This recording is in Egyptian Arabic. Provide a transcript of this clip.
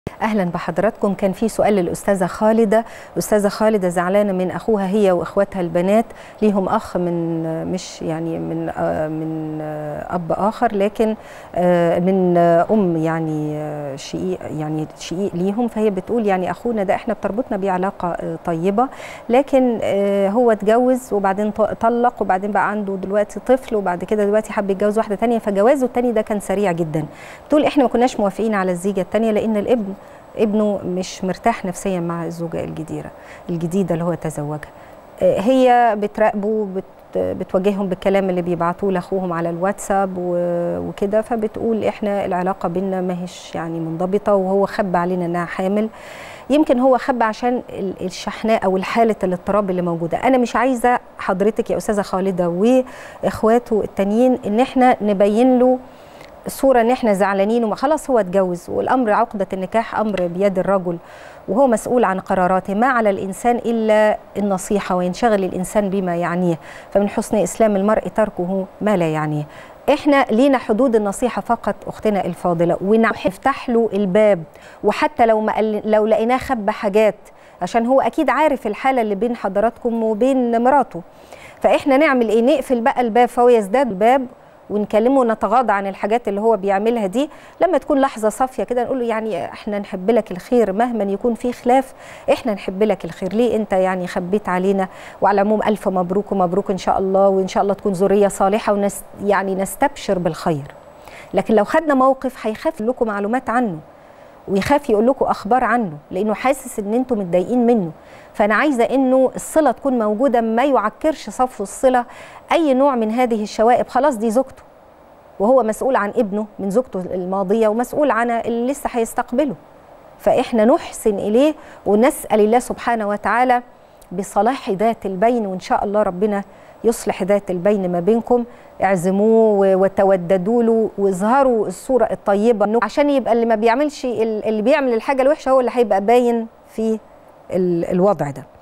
اهلا بحضراتكم كان في سؤال للاستاذه خالده الاستاذه خالده زعلانه من اخوها هي واخواتها البنات ليهم اخ من مش يعني من من اب اخر لكن من ام يعني شقيق يعني شقيق ليهم فهي بتقول يعني اخونا ده احنا بتربطنا بيه علاقه طيبه لكن هو اتجوز وبعدين طلق وبعدين بقى عنده دلوقتي طفل وبعد كده دلوقتي حب يتجوز واحده ثانيه فجوازه الثاني ده كان سريع جدا بتقول احنا ما كناش موافقين على الزيجه الثانيه لان الابن ابنه مش مرتاح نفسيا مع الزوجه الجديده الجديده اللي هو تزوجها هي بتراقبه بت بتواجههم بالكلام اللي بيبعتوه لاخوهم على الواتساب وكده فبتقول احنا العلاقه بينا ما هيش يعني منضبطه وهو خبى علينا انها حامل يمكن هو خبى عشان الشحناء او حاله الاضطراب اللي موجوده انا مش عايزه حضرتك يا استاذه خالده واخواته التانيين ان احنا نبين له صورة ان احنا زعلانين وما خلاص هو اتجوز والامر عقدة النكاح امر بيد الرجل وهو مسؤول عن قراراته ما على الانسان الا النصيحة وينشغل الانسان بما يعنيه فمن حسن اسلام المرء تركه ما لا يعنيه احنا لينا حدود النصيحة فقط اختنا الفاضلة ونفتح له الباب وحتى لو ما لو لقيناه خبى حاجات عشان هو اكيد عارف الحالة اللي بين حضراتكم وبين مراته فاحنا نعمل ايه نقفل بقى الباب فهو يزداد الباب ونكلمه ونتغاضى عن الحاجات اللي هو بيعملها دي لما تكون لحظه صافيه كده نقول له يعني احنا نحب لك الخير مهما يكون في خلاف احنا نحب لك الخير ليه انت يعني خبيت علينا وعلى العموم الف مبروك ومبروك ان شاء الله وان شاء الله تكون ذريه صالحه ونس يعني نستبشر بالخير لكن لو خدنا موقف هيخاف لكم معلومات عنه ويخاف يقول لكم اخبار عنه لانه حاسس ان انتم متضايقين منه فانا عايزه انه الصله تكون موجوده ما يعكرش صفو الصله اي نوع من هذه الشوائب خلاص دي زوجته وهو مسؤول عن ابنه من زوجته الماضيه ومسؤول عن اللي لسه هيستقبله فاحنا نحسن اليه ونسال الله سبحانه وتعالى بصلاح ذات البين وان شاء الله ربنا يصلح ذات البين ما بينكم اعزموه وتوددوا له واظهروا الصوره الطيبه عشان يبقى اللي ما بيعملش اللي بيعمل الحاجه الوحشه هو اللي هيبقى باين في الوضع ده